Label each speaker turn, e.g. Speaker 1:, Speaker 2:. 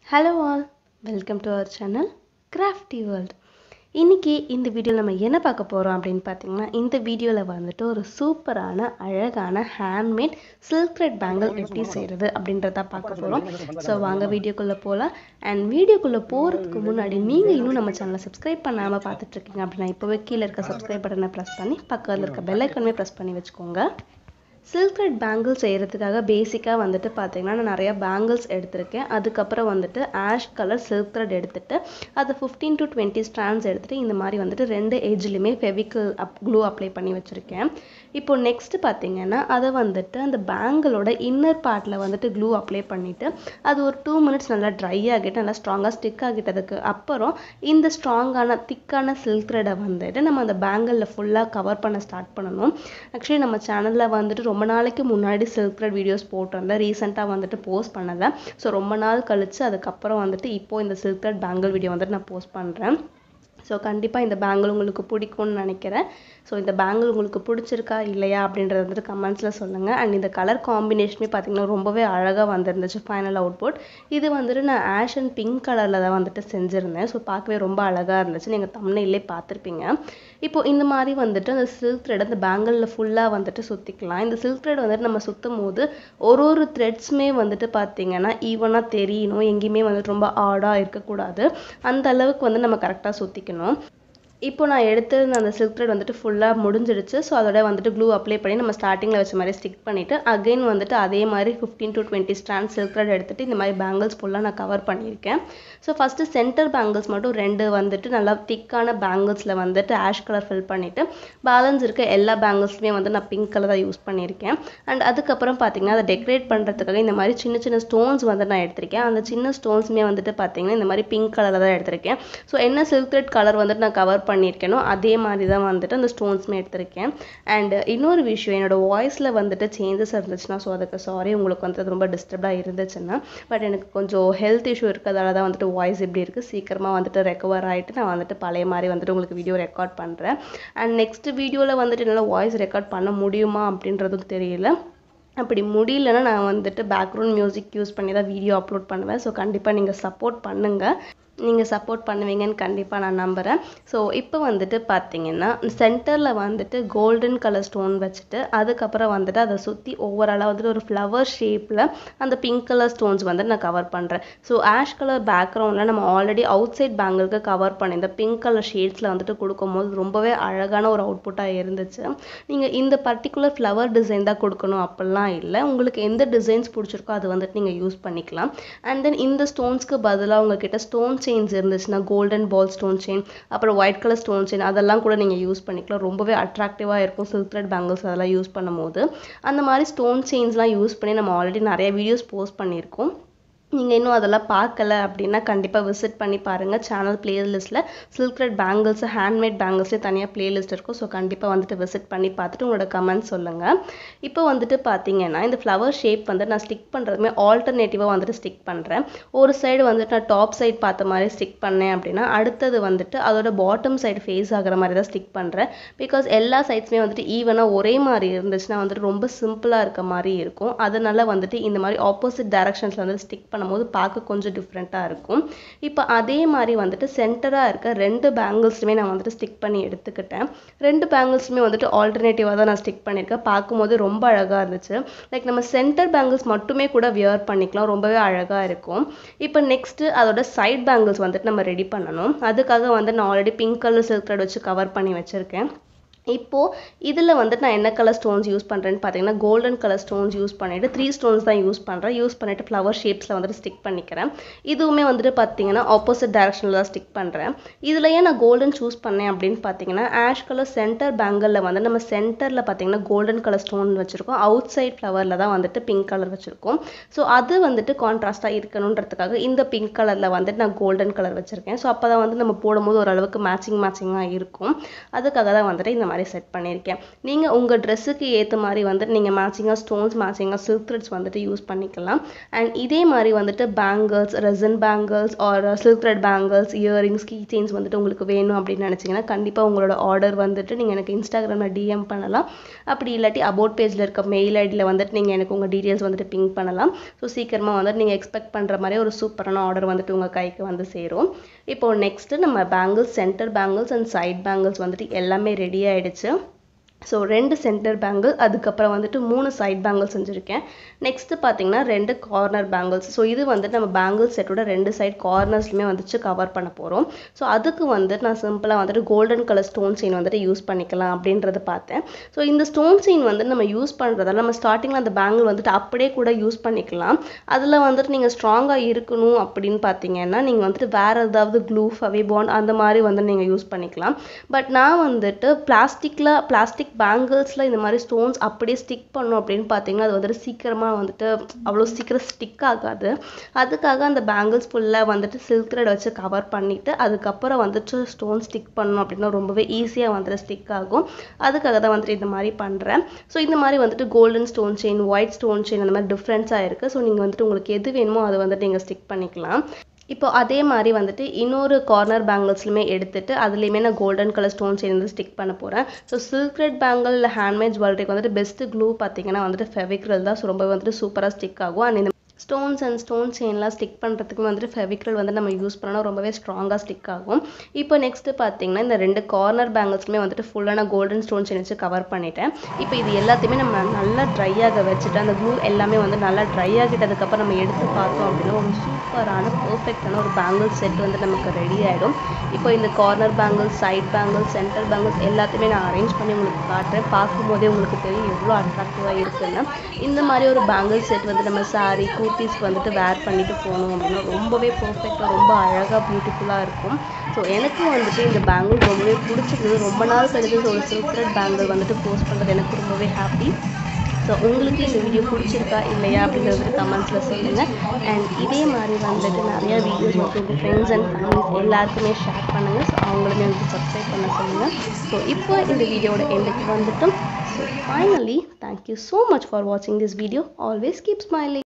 Speaker 1: hello all welcome to our channel crafty world இன்றைக்கி இந்த வீடியோவில் நம்ம என்ன பார்க்க போகிறோம் அப்படின்னு பார்த்தீங்கன்னா இந்த வீடியோவில் வந்துட்டு ஒரு சூப்பரான அழகான ஹேண்ட்மேட் சில்க் த்ரெட் பேங்கிள் எப்படி செய்கிறது அப்படின்றத பார்க்க போகிறோம் ஸோ வாங்க வீடியோக்குள்ளே போகலாம் அண்ட் வீடியோக்குள்ளே போகிறதுக்கு முன்னாடி நீங்கள் இன்னும் நம்ம சேனலை சப்ஸ்கிரைப் பண்ணாமல் பார்த்துட்ருக்கீங்க அப்படின்னா இப்போவே கீழே இருக்க சப்ஸ்கிரைப் பட்டனை ப்ரெஸ் பண்ணி பக்கத்தில் இருக்க பெல் ஐக்கனுமே ப்ரெஸ் பண்ணி வச்சுக்கோங்க சில்க் த்ரெட் பேங்கிள் செய்கிறதுக்காக பேசிக்காக வந்துட்டு பார்த்தீங்கன்னா நான் நிறையா பேங்கிள்ஸ் எடுத்திருக்கேன் அதுக்கப்புறம் வந்துட்டு ஆஷ் கலர் சில்க் த்ரெட் எடுத்துட்டு அதை ஃபிஃப்டீன் டு டுவெண்ட்டி ஸ்ட்ராண்ட்ஸ் எடுத்துகிட்டு இந்த மாதிரி வந்துட்டு ரெண்டு ஏஜ்லையுமே ஃபெவிக்கல் அப் க்ளூ அப்ளை பண்ணி வச்சுருக்கேன் இப்போ நெக்ஸ்ட் பார்த்தீங்கன்னா அதை வந்துட்டு அந்த பேங்கிளோட இன்னர் பார்ட்டில் வந்துட்டு க்ளூ அப்ளை பண்ணிவிட்டு அது ஒரு டூ மினிட்ஸ் நல்லா ட்ரை ஆகிட்டு நல்லா ஸ்ட்ராங்காக ஸ்டிக் ஆகிட்டதுக்கு அப்புறம் இந்த ஸ்ட்ராங்கான திக்கான சில்க் த்ரெடை வந்துட்டு நம்ம அந்த பேங்கிளில் ஃபுல்லாக கவர் பண்ண ஸ்டார்ட் பண்ணணும் ஆக்சுவலி நம்ம சேனலில் வந்துட்டு ரொம்ப நாளைக்கு முன்னாடி சில்க் த்ரெட் வீடியோஸ் போட்டிருந்தேன் ரீசெண்டாக வந்துட்டு போஸ்ட் பண்ணலை ஸோ ரொம்ப நாள் கழித்து அதுக்கப்புறம் வந்துட்டு இப்போது இந்த சில்க் த்ரெட் பேங்கிள் வீடியோ வந்துட்டு நான் போஸ்ட் பண்ணுறேன் ஸோ கண்டிப்பாக இந்த பேங்கிள் உங்களுக்கு பிடிக்கும்னு நினைக்கிறேன் ஸோ இந்த பேங்கிள் உங்களுக்கு பிடிச்சிருக்கா இல்லையா அப்படின்றத வந்துட்டு கமெண்ட்ஸில் சொல்லுங்கள் அண்ட் இந்த கலர் காம்பினேஷனே பார்த்தீங்கன்னா ரொம்பவே அழகாக வந்திருந்துச்சு ஃபைனல் அவுட்புட் இது வந்துட்டு நான் ஆஷ் அண்ட் பிங்க் கலரில் தான் வந்துட்டு செஞ்சுருந்தேன் ஸோ பார்க்கவே ரொம்ப அழகாக இருந்துச்சு நீங்கள் தமிழ்நிலே பார்த்துருப்பீங்க இப்போ இந்த மாதிரி வந்துட்டு அந்த சில்க் த்ரெட் அந்த பேங்கிளில் ஃபுல்லாக வந்துட்டு சுற்றிக்கலாம் இந்த சில்க் த்ரெட் வந்துட்டு நம்ம சுற்றும் போது ஒரு ஒரு த்ரெட்ஸுமே வந்துட்டு பார்த்தீங்கன்னா ஈவனாக தெரியணும் எங்கேயுமே வந்துட்டு ரொம்ப ஆடாக இருக்கக்கூடாது அந்த அளவுக்கு வந்து நம்ம கரெக்டாக சுற்றிக்கணும் இப்போ நான் எடுத்திருந்த அந்த சில்க் த்ரெட் வந்துட்டு ஃபுல்லாக முடிஞ்சிடுச்சு ஸோ அதோட வந்துட்டு க்ளூ அப்ளை பண்ணி நம்ம ஸ்டார்டிங்கில் வச்ச மாதிரி ஸ்டிக் பண்ணிவிட்டு அகைன் வந்துட்டு அதே மாதிரி fifteen to twenty stand silk thread எடுத்துகிட்டு இந்த மாதிரி பேங்கிள்ஸ் ஃபுல்லாக நான் கவர் பண்ணியிருக்கேன் ஸோ ஃபஸ்ட்டு சென்டர் பேங்கிள்ஸ் மட்டும் ரெண்டு வந்துட்டு நல்லா திக்கான பேங்கிள்ஸில் வந்துட்டு ஆஷ் கலர் ஃபில் பண்ணிவிட்டு பேலன்ஸ் இருக்க எல்லா பேங்கிள்ஸுமே வந்து நான் பிங்க் கலர் தான் யூஸ் பண்ணியிருக்கேன் அண்ட் அதுக்கப்புறம் பார்த்தீங்கன்னா அதை டெக்கரேட் பண்ணுறதுக்காக இந்த மாதிரி சின்ன சின்ன ஸ்டோன்ஸ் வந்து நான் எடுத்திருக்கேன் அந்த சின்ன ஸ்டோன்ஸுமே வந்துட்டு பார்த்தீங்கன்னா இந்த மாதிரி பிங்க் கலரில் தான் எடுத்திருக்கேன் ஸோ என்ன சில்க் த்ரெட் கலர் வந்துட்டு நான் கவர் பண்ணியிருக்கேனோ அதே மாதிரி தான் வந்துட்டு அந்த ஸ்டோன்ஸுமே எடுத்திருக்கேன் அண்ட் இன்னொரு விஷயம் என்னோடய வாய்ஸில் வந்துட்டு சேஞ்சஸ் இருந்துச்சுன்னா ஸோ அதுக்கு சாரி உங்களுக்கு வந்து அது ரொம்ப டிஸ்டர்ப்டாக இருந்துச்சுன்னா பட் எனக்கு கொஞ்சம் ஹெல்த் இஷ்யூ இருக்கிறதால தான் வந்துட்டு வாய்ஸ் இப்படி இருக்குது சீக்கிரமாக வந்துட்டு ரெக்கவர் ஆகிட்டு நான் வந்துட்டு பழைய மாதிரி வந்துட்டு உங்களுக்கு வீடியோ ரெக்கார்ட் பண்ணுறேன் அண்ட் நெக்ஸ்ட் வீடியோவில் வந்துட்டு என்னால் வாய்ஸ் ரெக்கார்ட் பண்ண முடியுமா அப்படின்றதும் தெரியல அப்படி முடியலன்னா நான் வந்துட்டு பேக்ரவுண்ட் மியூசிக் யூஸ் பண்ணி தான் வீடியோ அப்லோட் பண்ணுவேன் ஸோ கண்டிப்பாக நீங்கள் சப்போர்ட் பண்ணுங்கள் நீங்கள் சப்போர்ட் பண்ணுவீங்கன்னு கண்டிப்பாக நான் நம்புகிறேன் ஸோ இப்போ வந்துட்டு பார்த்தீங்கன்னா சென்டரில் வந்துட்டு கோல்டன் கலர் ஸ்டோன் வச்சுட்டு அதுக்கப்புறம் வந்துட்டு அதை சுற்றி ஓவராலாக வந்துட்டு ஒரு ஃப்ளவர் ஷேப்பில் அந்த பிங்க் கலர் ஸ்டோன்ஸ் வந்து நான் கவர் பண்ணுறேன் ஸோ ஆஷ் கலர் பேக்ரவுண்டில் நம்ம ஆல்ரெடி அவுட் சைட் பேங்கிளுக்கு கவர் பண்ணி இந்த பிங்க் கலர் ஷேட்ஸில் வந்துட்டு கொடுக்கும்போது ரொம்பவே அழகான ஒரு அவுட்புட்டாக இருந்துச்சு நீங்கள் இந்த பர்டிகுலர் ஃப்ளவர் டிசைன் தான் கொடுக்கணும் அப்படிலாம் இல்லை உங்களுக்கு எந்த டிசைன்ஸ் பிடிச்சிருக்கோ அது வந்துட்டு நீங்கள் யூஸ் பண்ணிக்கலாம் அண்ட் தென் இந்த ஸ்டோன்ஸ்க்கு பதிலாக உங்ககிட்ட ஸ்டோன் செயின்ஸ் இருந்துச்சுன்னா கோல்டன் பால் ஸ்டோன் செயின் அப்புறம் ஒயிட் கலர் ஸ்டோன் செயின் அதெல்லாம் கூட நீங்கள் யூஸ் பண்ணிக்கலாம் ரொம்பவே அட்ராக்டிவாக இருக்கும் சில்க் த்ரெட் பேங்கிள்ஸ் அதெல்லாம் யூஸ் பண்ணும்போது அந்த மாதிரி ஸ்டோன் செயின்ஸ்லாம் யூஸ் பண்ணி நம்ம ஆல்ரெடி நிறைய வீடியோஸ் போஸ்ட் பண்ணியிருக்கோம் நீங்கள் இன்னும் அதெல்லாம் பார்க்கல அப்படின்னா கண்டிப்பாக விசிட் பண்ணி பாருங்கள் சேனல் பிளேலிஸ்ட்டில் சில்க் த்ரெட் பேங்கிள்ஸ் ஹேண்ட்மேட் பேங்கிள்ஸ்லேயே தனியாக பிளேலிஸ்ட் இருக்கும் ஸோ கண்டிப்பாக வந்துட்டு விசிட் பண்ணி பார்த்துட்டு உங்களோட கமெண்ட்ஸ் சொல்லுங்கள் இப்போ வந்துட்டு பார்த்தீங்கன்னா இந்த ஃப்ளவர் ஷேப் வந்து நான் ஸ்டிக் பண்ணுறதுமே ஆல்டர்னேட்டிவாக வந்துட்டு ஸ்டிக் பண்ணுறேன் ஒரு சைடு வந்துட்டு நான் டாப் சைடு பார்த்த மாதிரி ஸ்டிக் பண்ணேன் அப்படின்னா அடுத்தது வந்துட்டு அதோட பாட்டம் சைடு ஃபேஸ் ஆகிற மாதிரி தான் ஸ்டிக் பண்ணுறேன் பிகாஸ் எல்லா சைட்ஸுமே வந்துட்டு ஈவனாக ஒரே மாதிரி இருந்துச்சுன்னா வந்துட்டு ரொம்ப சிம்பிளாக இருக்க மாதிரி இருக்கும் அதனால வந்துட்டு இந்த மாதிரி ஆப்போசிட் டைரக்ஷன்ஸில் வந்து ஸ்டிக் பண்ணும்போது பார்க்க கொஞ்சம் டிஃப்ரெண்ட்டாக இருக்கும் இப்போ அதே மாதிரி வந்துட்டு சென்டராக இருக்க ரெண்டு பேங்கிள்ஸுமே நான் வந்துட்டு ஸ்டிக் பண்ணி எடுத்துக்கிட்டேன் ரெண்டு பேங்கிள்ஸுமே வந்துட்டு ஆல்டர்னேட்டிவாக தான் நான் ஸ்டிக் பண்ணியிருக்கேன் பார்க்கும்போது ரொம்ப அழகாக இருந்துச்சு லைக் நம்ம சென்டர் பேங்கிள்ஸ் மட்டுமே கூட வியர் பண்ணிக்கலாம் ரொம்பவே அழகாக இருக்கும் இப்போ நெக்ஸ்ட்டு அதோட சைட் பேங்கிள்ஸ் வந்துட்டு நம்ம ரெடி பண்ணணும் அதுக்காக வந்து நான் already pink colour silk thread வச்சு கவர் பண்ணி வச்சுருக்கேன் இப்போது இதில் வந்துட்டு நான் என்ன கலர் ஸ்டோன்ஸ் யூஸ் பண்ணுறேன்னு பார்த்தீங்கன்னா கோல்டன் கலர் ஸ்டோன்ஸ் யூஸ் பண்ணிவிட்டு த்ரீ ஸ்டோன்ஸ் தான் யூஸ் பண்ணுறேன் யூஸ் பண்ணிவிட்டு ஃப்ளவர் ஷேப்ஸில் வந்துட்டு ஸ்டிக் பண்ணிக்கிறேன் இதுவுமே வந்துட்டு பார்த்தீங்கன்னா ஆப்போசிட் டைரக்ஷனில் தான் ஸ்டிக் பண்ணுறேன் இதில் ஏன் நான் கோல்டன் சூஸ் பண்ணேன் அப்படின்னு பார்த்தீங்கன்னா ஆஷ் கலர் சென்டர் பேங்கிளில் வந்து நம்ம சென்டரில் பார்த்தீங்கன்னா கோல்டன் கலர் ஸ்டோன் வச்சுருக்கோம் அவுட் சைட் ஃப்ளவரில் தான் வந்துட்டு பிங்க் கலர் வச்சுருக்கோம் ஸோ அது வந்துட்டு கான்ட்ராஸ்ட்டாக இருக்கணுன்றதுக்காக இந்த பிங்க் கலரில் வந்துட்டு நான் கோல்டன் கலர் வச்சுருக்கேன் ஸோ அப்போ தான் வந்து நம்ம போடும்போது ஓரளவுக்கு மேட்சிங் மேட்சிங்காக இருக்கும் அதுக்காக தான் வந்துட்டு இந்த மாதிரி மாதிரி செட் பண்ணியிருக்கேன் நீங்கள் உங்கள் ட்ரெஸ்ஸுக்கு ஏற்ற மாதிரி வந்துட்டு நீங்கள் மேட்சிங்காக ஸ்டோன்ஸ் மேட்சிங்காக சில்க் த்ரெட்ஸ் வந்துட்டு யூஸ் பண்ணிக்கலாம் அண்ட் இதே மாதிரி வந்துட்டு bangles resin bangles or silk thread bangles earrings key chains வந்துட்டு உங்களுக்கு வேணும் அப்படின்னு நினச்சிங்கன்னா கண்டிப்பாக உங்களோட ஆர்டர் வந்துட்டு நீங்கள் எனக்கு இன்ஸ்டாகிராமில் டிஎம் பண்ணலாம் அப்படி இல்லாட்டி அபவுட் பேஜில் இருக்க மெயில் ஐடியில் வந்துட்டு நீங்கள் எனக்கு உங்கள் டீட்டெயில்ஸ் வந்துட்டு பிங்க் பண்ணலாம் ஸோ சீக்கிரமாக வந்துட்டு நீங்கள் எக்ஸ்பெக்ட் பண்ணுற மாதிரி ஒரு சூப்பரான ஆர்டர் வந்துட்டு உங்கள் கைக்கு வந்து சேரும் இப்போ நெக்ஸ்ட்டு நம்ம bangles centre bangles and side bangles வந்துட்டு எல்லாமே ரெடி ஆயிடுச்சு ஸோ ரெண்டு சென்டர் பேங்கிள் அதுக்கப்புறம் வந்துட்டு மூணு சைட் பேங்கிள் செஞ்சுருக்கேன் நெக்ஸ்ட்டு பார்த்தீங்கன்னா ரெண்டு கார்னர் பேங்கிள்ஸ் ஸோ இது வந்துட்டு நம்ம பேங்கிள் செட்டோட ரெண்டு சைட் கார்னர்ஸ்லையுமே வந்துட்டு கவர் பண்ண போகிறோம் ஸோ அதுக்கு வந்துட்டு நான் சிம்பிளாக வந்துட்டு கோல்டன் கலர் ஸ்டோன் செயின் வந்துட்டு யூஸ் பண்ணிக்கலாம் அப்படின்றத பார்த்தேன் ஸோ இந்த ஸ்டோன் செயின் வந்து நம்ம யூஸ் பண்ணுறதால நம்ம ஸ்டார்டிங்கில் அந்த பேங்கிள் வந்துட்டு அப்படியே கூட யூஸ் பண்ணிக்கலாம் அதில் வந்துட்டு நீங்கள் ஸ்ட்ராங்காக இருக்கணும் அப்படின்னு பார்த்தீங்கன்னா நீங்கள் வந்துட்டு வேறு ஏதாவது க்ளூ ஃபவே பாண்ட் அந்த மாதிரி வந்து நீங்கள் யூஸ் பண்ணிக்கலாம் பட் நான் வந்துட்டு பிளாஸ்டிக்கில் பிளாஸ்டிக் பேங்கிள்ஸில் இந்த மாதிரி ஸ்டோன்ஸ் அப்படியே ஸ்டிக் பண்ணோம் அப்படின்னு பார்த்தீங்கன்னா அது வந்துட்டு சீக்கிரமாக வந்துட்டு அவ்வளோ சீக்கிரம் ஸ்டிக் ஆகாது அதுக்காக அந்த பேங்கிள்ஸ் ஃபுல்லாக வந்துட்டு சில்க் த்ரெட் வச்சு கவர் பண்ணிவிட்டு அதுக்கப்புறம் வந்துட்டு ஸ்டோன் ஸ்டிக் பண்ணோம் அப்படின்னா ரொம்பவே ஈஸியாக வந்துட்டு ஸ்டிக் ஆகும் அதுக்காக தான் வந்துட்டு இந்த மாதிரி பண்ணுறேன் ஸோ இந்த மாதிரி வந்துட்டு golden stone chain white stone chain அந்த மாதிரி டிஃப்ரென்ஸாக இருக்குது ஸோ நீங்கள் வந்துட்டு உங்களுக்கு எது வேணுமோ அதை வந்துட்டு நீங்கள் ஸ்டிக் பண்ணிக்கலாம் இப்போ அதே மாதிரி வந்துட்டு இன்னொரு கார்னர் பேங்கிள்ஸ்லையுமே எடுத்துட்டு அதுலேயுமே நான் கோல்டன் கலர் ஸ்டோன் செயின் வந்து ஸ்டிக் பண்ண போகிறேன் ஸோ சில்க் த்ரெட் பேங்கிள் இல்லை ஹேண்ட்மேட் ஜுவல்லரிக்கு வந்துட்டு பெஸ்ட் க்ளூ பார்த்தீங்கன்னா வந்துட்டு ஃபெவிக்ரல் தான் ஸோ ரொம்ப வந்துட்டு சூப்பராக ஸ்டிக் ஆகும் அண்ட் இந்த ஸ்டோன்ஸ் அண்ட் ஸ்டோன் செயின்லாம் ஸ்டிக் பண்ணுறதுக்கு வந்துட்டு ஃபெவிக்ரல் வந்து நம்ம யூஸ் பண்ணால் ரொம்பவே ஸ்ட்ராங்காக ஸ்டிக் ஆகும் இப்போ நெக்ஸ்ட்டு பார்த்தீங்கன்னா இந்த ரெண்டு கார்னர் பேங்கிள்ஸுமே வந்துட்டு ஃபுல்லாக நான் கோல்டன் ஸ்டோன் செயின் வச்சு கவர் பண்ணிட்டேன் இப்போ இது எல்லாத்தையுமே நம்ம நல்லா ட்ரை ஆக வச்சுட்டு அந்த க்ளூ எல்லாமே வந்து நல்லா ட்ரை ஆகிட்டதுக்கப்புறம் நம்ம எடுத்து பார்த்தோம் அப்படின்னா ஒரு சூப்பரான பர்ஃபெக்டான ஒரு பேங்கிள் செட் வந்து நமக்கு ரெடி ஆகிடும் இப்போ இந்த corner bangles side bangles centre bangles எல்லாத்தையுமே நான் அரேஞ்ச் பண்ணி உங்களுக்கு காட்டுறேன் பார்க்கும்போதே உங்களுக்கு தெரியும் எவ்வளோ அட்ராக்டிவாக இருக்குன்னு இந்த மாதிரி ஒரு பேங்கிள் செட் வந்து நம்ம சாரீ குர்த்திஸ்க்கு வந்துட்டு வேர் பண்ணிட்டு போகணும் அப்படின்னா ரொம்பவே பர்ஃபெக்டாக ரொம்ப அழகாக பியூட்டிஃபுல்லாக இருக்கும் ஸோ எனக்கு வந்துட்டு இந்த பேங்கிள் ரொம்பவே பிடிச்சிருந்தது ரொம்ப நாள் கழிச்சு ஒரு சில்க் த்ரெட் பேங்கிள் வந்துட்டு போஸ்ட் பண்ணுறது எனக்கு ரொம்பவே ஹாப்பி ஸோ உங்களுக்கு இந்த வீடியோ பிடிச்சிருக்கா இல்லையா அப்படிங்கிறது கமெண்ட்ஸில் சொல்லுங்கள் அண்ட் இதே மாதிரி வந்துட்டு நிறைய வீடியோஸ் வந்து உங்கள் ஃப்ரெண்ட்ஸ் அண்ட் ஃபேமிலிஸ் எல்லாருக்குமே ஷேர் பண்ணுங்கள் ஸோ அவங்களுமே வந்து சப்ஸ்கிரைப் பண்ண சொல்லுங்கள் ஸோ இப்போ இந்த வீடியோட எண்டுக்கு வந்துட்டோம் so finally thank you so much for வாட்சிங் this video always keep smiling